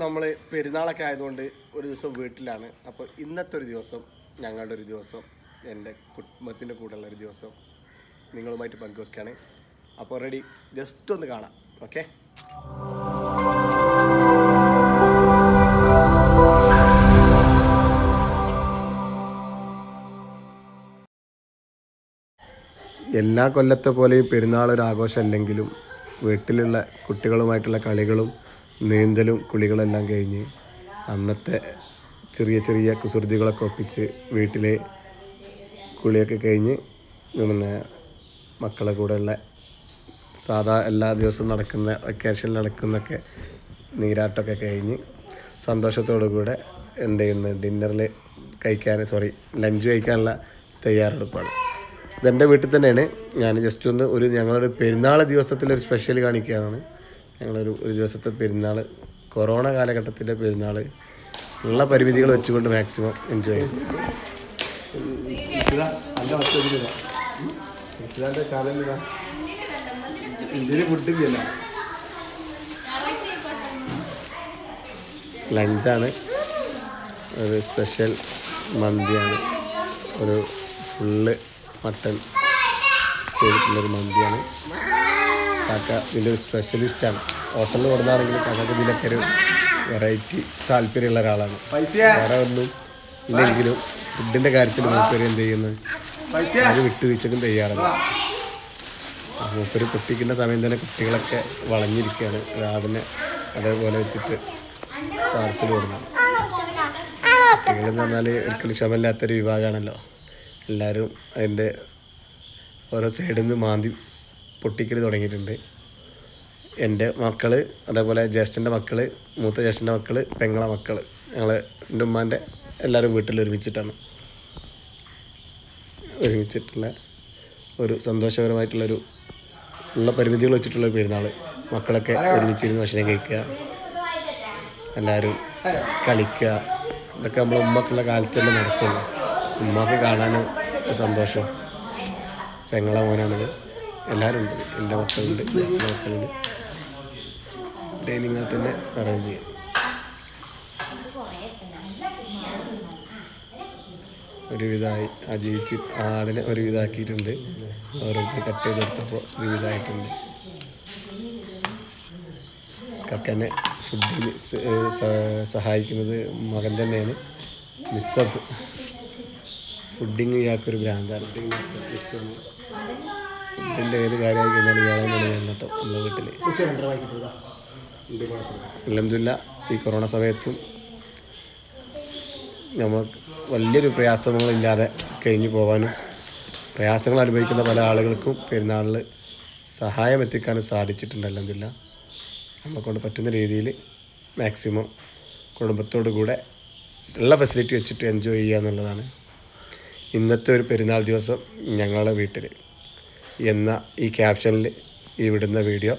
നമ്മൾ പെരുന്നാളൊക്കെ ആയതുകൊണ്ട് ഒരു ദിവസം വീട്ടിലാണ് അപ്പോൾ ഇന്നത്തെ ഒരു ദിവസം ഞങ്ങളുടെ ഒരു ദിവസം എൻ്റെ കുടുംബത്തിൻ്റെ കൂടെയുള്ള ഒരു ദിവസം നിങ്ങളുമായിട്ട് പങ്കുവെക്കുകയാണ് അപ്പോൾ റെഡി ജസ്റ്റ് ഒന്ന് കാണാം ഓക്കെ എല്ലാ കൊല്ലത്തെ പോലെയും പെരുന്നാൾ ഒരു ആഘോഷമല്ലെങ്കിലും വീട്ടിലുള്ള കുട്ടികളുമായിട്ടുള്ള കളികളും നീന്തലും കുളികളെല്ലാം കഴിഞ്ഞ് അന്നത്തെ ചെറിയ ചെറിയ കുസൃതികളൊക്കെ ഒപ്പിച്ച് വീട്ടിലെ കുളിയൊക്കെ കഴിഞ്ഞ് പിന്നെ മക്കളെ കൂടെയുള്ള സാധാ എല്ലാ ദിവസവും നടക്കുന്ന വെക്കേഷനിൽ നടക്കുന്നൊക്കെ നീരാട്ടമൊക്കെ കഴിഞ്ഞ് സന്തോഷത്തോടു കൂടെ എന്ത് ചെയ്യുന്നു ഡിന്നറിൽ കഴിക്കാൻ സോറി ലഞ്ച് കഴിക്കാനുള്ള തയ്യാറെടുപ്പാണ് ഇതെൻ്റെ വീട്ടിൽ തന്നെയാണ് ഞാൻ ജസ്റ്റ് ഒന്ന് ഒരു ഞങ്ങളുടെ പെരുന്നാൾ ദിവസത്തിലൊരു സ്പെഷ്യൽ കാണിക്കുകയാണ് ഞങ്ങളൊരു ഒരു ദിവസത്തെ പെരുന്നാൾ കൊറോണ കാലഘട്ടത്തിലെ പെരുന്നാൾ ഉള്ള പരിമിതികൾ വെച്ചുകൊണ്ട് മാക്സിമം എൻജോയ് ചെയ്യും ഇതിന് ഫുഡില്ല ലഞ്ചാണ് ഒരു സ്പെഷ്യൽ മന്തിയാണ് ഒരു ഫുള്ള് മട്ടൺ ചെയ്തിട്ടുള്ളൊരു മന്തിയാണ് കാക്ക ഇതിൻ്റെ ഒരു സ്പെഷ്യലിസ്റ്റാണ് ഹോട്ടലിൽ കൊടുത്താണെങ്കിൽ കാക്കക്ക് ഇതിലൊക്കെ ഒരു വെറൈറ്റി താല്പര്യമുള്ള ഒരാളാണ് വേറെ ഒന്നും ഇല്ലെങ്കിലും ഫുഡിൻ്റെ കാര്യത്തിൽ മൂപ്പര് എന്ത് ചെയ്യുന്നത് അത് വിട്ടുവീഴ്ചക്കും തയ്യാറല്ല മൂപ്പര് പൊട്ടിക്കുന്ന സമയം തന്നെ കുട്ടികളൊക്കെ വളഞ്ഞിരിക്കുകയാണ് രാവിലെ അതേപോലെ വെച്ചിട്ട് പാർസൽ കൊടുക്കണം കുട്ടികളെന്ന് പറഞ്ഞാൽ ഒരിക്കലും ക്ഷമയില്ലാത്തൊരു വിഭാഗമാണല്ലോ എല്ലാവരും അതിൻ്റെ ഓരോ സൈഡിൽ നിന്ന് മാന്തി പൊട്ടിക്കൽ തുടങ്ങിയിട്ടുണ്ട് എൻ്റെ മക്കൾ അതേപോലെ ജ്യേഷ്ഠൻ്റെ മക്കൾ മൂത്ത ജ്യേഷ്ഠൻ്റെ മക്കൾ പെങ്ങളെ മക്കൾ ഞങ്ങൾ എൻ്റെ ഉമ്മാൻ്റെ എല്ലാവരും വീട്ടിൽ ഒരുമിച്ചിട്ടാണ് ഒരുമിച്ചിട്ടുള്ള ഒരു സന്തോഷകരമായിട്ടുള്ളൊരു ഉള്ള പരിമിതികൾ വെച്ചിട്ടുള്ള ഒരു പെരുന്നാൾ മക്കളൊക്കെ ഒരുമിച്ചിരുന്ന് ഭക്ഷണം കഴിക്കുക എല്ലാവരും കളിക്കുക ഇതൊക്കെ നമ്മൾ ഉമ്മക്കുള്ള കാലത്ത് തന്നെ നടക്കുള്ളൂ ഉമ്മക്ക് കാണാനും ഒരു സന്തോഷം പെങ്ങളെ മോനാണിത് എല്ലാവരും ഉണ്ട് എൻ്റെ മക്കളുണ്ട് എൻ്റെ മക്കളുണ്ട് ഡൈനിങ് തന്നെ അറേഞ്ച് ചെയ്യാം ഒരുവിധമായി ആ ജീവിച്ച് ആടിനെ ഒരുവിധമാക്കിയിട്ടുണ്ട് ഓരോരുത്തർ കട്ട് ചെയ്തെടുത്തപ്പോൾ ഒരുവിധമായിട്ടുണ്ട് കക്കനെ ഫുഡിന് സ- ഏഹ് സ- സഹായിക്കുന്നത് മകൻ തന്നെയാണ് മിസ്സപ്പ് ഫുഡിങ് ഇയാൾക്കൊരു ഭ്രാന്താണ് ഫുഡിൻ്റെ ഏത് കാര്യമായി കഴിഞ്ഞാൽ ഇയാളെ ഞാൻ കേട്ടോ നമ്മുടെ വീട്ടിൽ അലഹമില്ല ഈ കൊറോണ സമയത്തും നമ്മൾ വലിയൊരു പ്രയാസങ്ങളില്ലാതെ കഴിഞ്ഞു പോകാനും പ്രയാസങ്ങൾ അനുഭവിക്കുന്ന പല ആളുകൾക്കും പെരുന്നാളിൽ സഹായം എത്തിക്കാനും സാധിച്ചിട്ടുണ്ട് അലഹമില്ല നമ്മളെക്കൊണ്ട് പറ്റുന്ന രീതിയിൽ മാക്സിമം കുടുംബത്തോടു കൂടെ ഉള്ള ഫെസിലിറ്റി വെച്ചിട്ട് എൻജോയ് ചെയ്യുക എന്നുള്ളതാണ് ഇന്നത്തെ ഒരു പെരുന്നാൾ ദിവസം ഞങ്ങളുടെ വീട്ടിൽ എന്ന ഈ ക്യാപ്ഷനിൽ ഈ വിടുന്ന വീഡിയോ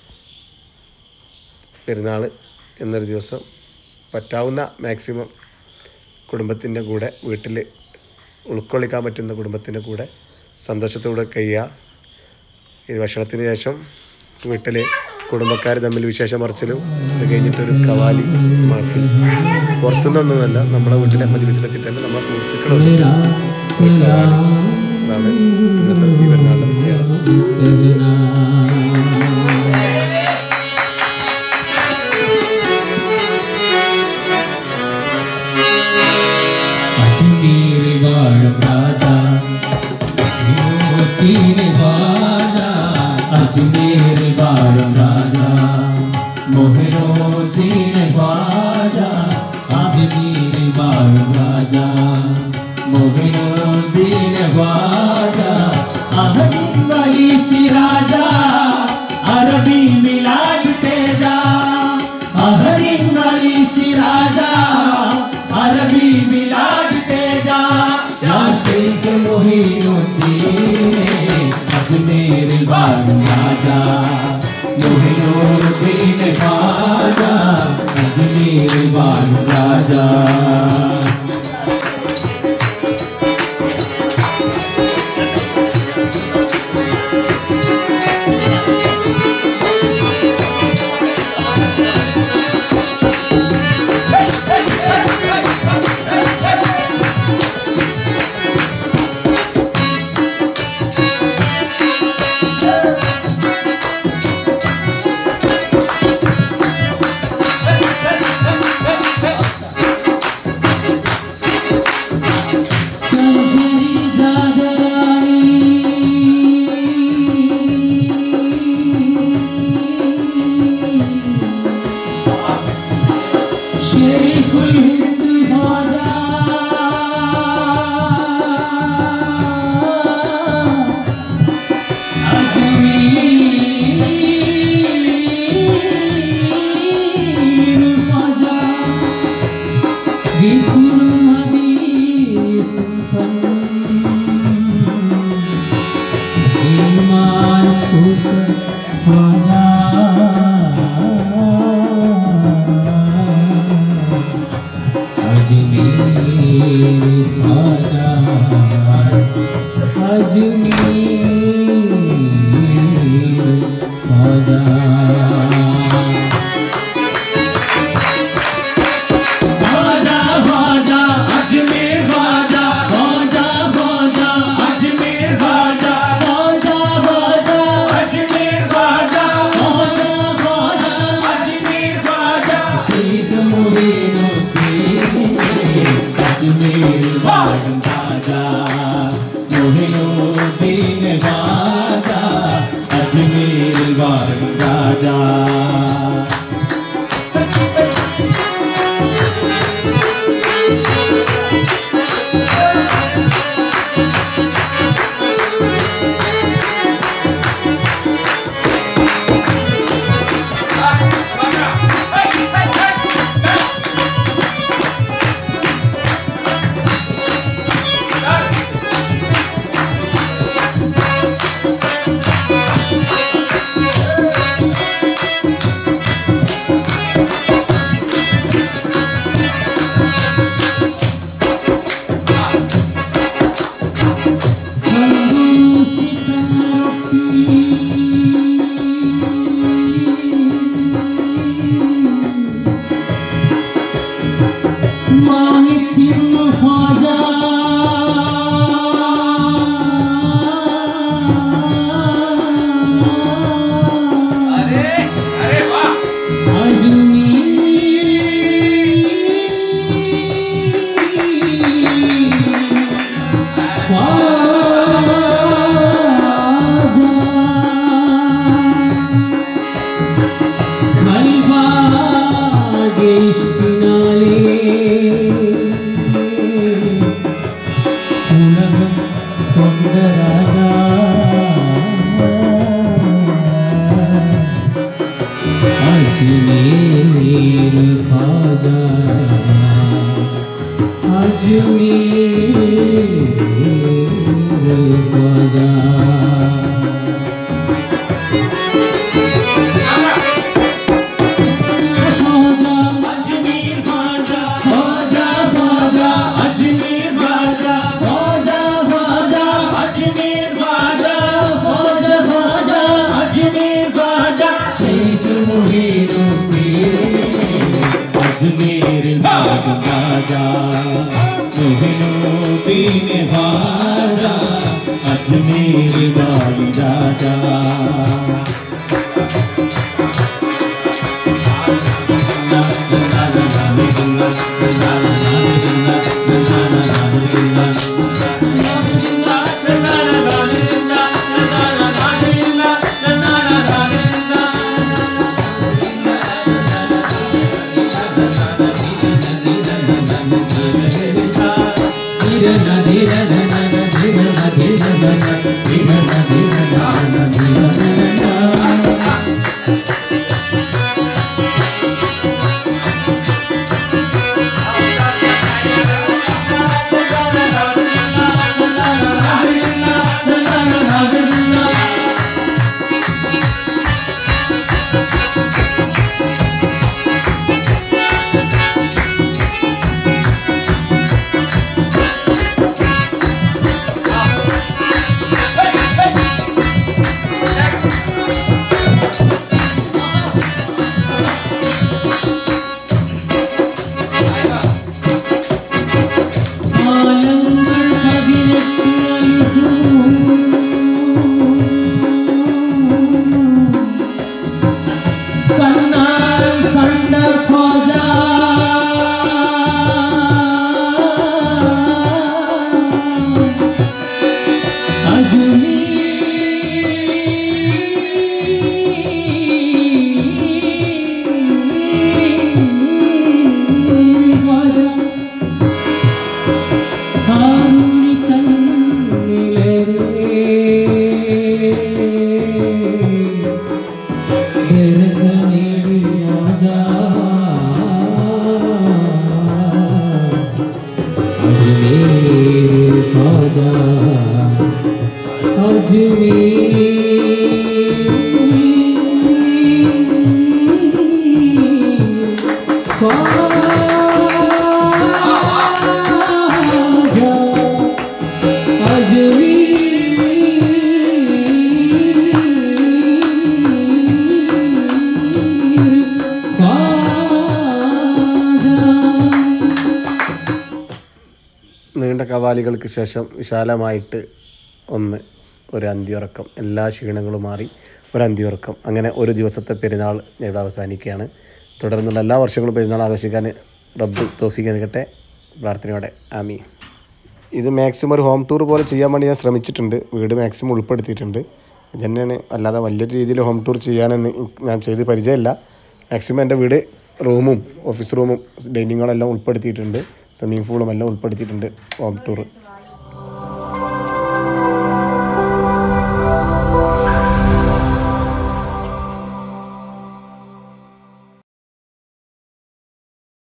പെരുന്നാൾ എന്നൊരു ദിവസം പറ്റാവുന്ന മാക്സിമം കുടുംബത്തിൻ്റെ കൂടെ വീട്ടിൽ ഉൾക്കൊള്ളിക്കാൻ പറ്റുന്ന കുടുംബത്തിൻ്റെ കൂടെ സന്തോഷത്തോടെ കഴിയുക ഇത് ഭക്ഷണത്തിന് ശേഷം വീട്ടിൽ കുടുംബക്കാർ തമ്മിൽ വിശേഷം പറച്ചിലും അത് കഴിഞ്ഞിട്ടൊരു കവാലി മഹഫിൽ പുറത്തുനിന്നൊന്നുമല്ല നമ്മുടെ വീട്ടിലെ മജ്ലിസിൽ വെച്ചിട്ട് തന്നെ നമ്മുടെ സുഹൃത്തുക്കൾ വന്നിട്ട് ഒരു കവാലി. അതാണ് ഇന്നത്തെ ഈ പെരുന്നാളിൻ്റെ പ്രത്യേകത അജ്മീർ വാഴും രാജാ മോത്തീനെ വാജാ അജ്മീർ വാഴും രാജാ മോഹനോത്തീനെ വാജാ അജ്മീർ വാഴും രാജാ മോഹനോത്തീനെ വാജാ അഹദിൻ വലിസി രാജാ അറബി മിലാദ് തേജാ അഹദിൻ വലിസി രാജാ അറബി മിലാദ് തേജാ യാ ഷെയ്ഖ് മുഹീനുദ്ദീൻ അജ്മീരിൽ വാഴും രാജാ മുഹീനുദ്ദീൻ ഖാജാ അജ്മീരിൽ വാഴും രാജാ शेखुल हिंद ख्वाजा अजमेर ख्वाजा विकुरुम हदीफ फन ईमान पुत्र ख्वाजा अजमेर ख्वाजा अजमेर ख्वाजा ख्वाजा ख्वाजा अजमेर ख्वाजा ख्वाजा ख्वाजा अजमेर ख्वाजा ख्वाजा ख्वाजा अजमेर ख्वाजा ख्वाजा ख्वाजा अजमेर ख्वाजा शेख मोहिनुद्दीन अजमेर बागम राजा मोहिनुद्दीन ख्वाजा अजमेर बागम राजा Quando se മാനിത്യം ഖ്വാജ अरे अरे वाह കൊണ്ട രാജാ अजमेर ख्वाजा अजमेर ख्वाजा ख्वाजा अजमेर ख्वाजा ख्वाजा ख्वाजा अजमेर ख्वाजा ख्वाजा ख्वाजा अजमेर ख्वाजा ख्वाजा ख्वाजा अजमेर ख्वाजा शेख मोहिनुद्दीन अजमेर बागम राजा मोहिनुद्दीन ख्वाजा अजमेर बागम राजा Hey! ख्वाजा अजमेर ख्वाजा अजमेर ख्वाजा നീണ്ട കവാലികൾക്ക് ശേഷം വിശാലമായിട്ട് ഒന്ന് ഒരു അന്തിയുറക്കം എല്ലാ ക്ഷീണങ്ങളും മാറി ഒരു അന്തിയുറക്കം അങ്ങനെ ഒരു ദിവസത്തെ പെരുന്നാൾ ഇവിടെ അവസാനിക്കുകയാണ് തുടർന്നുള്ള എല്ലാ വർഷങ്ങളും പെരുന്നാൾ ആഘോഷിക്കാൻ റബ്ബ് തോഫിക്ക് നൽകട്ടെ പ്രാർത്ഥനയോടെ ആമി ഇത് മാക്സിമം ഒരു ഹോം ടൂർ പോലെ ചെയ്യാൻ വേണ്ടി ഞാൻ ശ്രമിച്ചിട്ടുണ്ട് വീട് മാക്സിമം ഉൾപ്പെടുത്തിയിട്ടുണ്ട് ഇത് തന്നെയാണ് അല്ലാതെ വലിയൊരു രീതിയിൽ ഹോം ടൂർ ചെയ്യാനെന്ന് ഞാൻ ചെയ്ത് പരിചയമില്ല മാക്സിമം എൻ്റെ വീട് റൂമും ഓഫീസ് റൂമും ഡൈനിങ് ഹാളെല്ലാം ഉൾപ്പെടുത്തിയിട്ടുണ്ട് സ്വിമ്മിംഗ് പൂളും എല്ലാം ഉൾപ്പെടുത്തിയിട്ടുണ്ട് ഹോം ടൂർ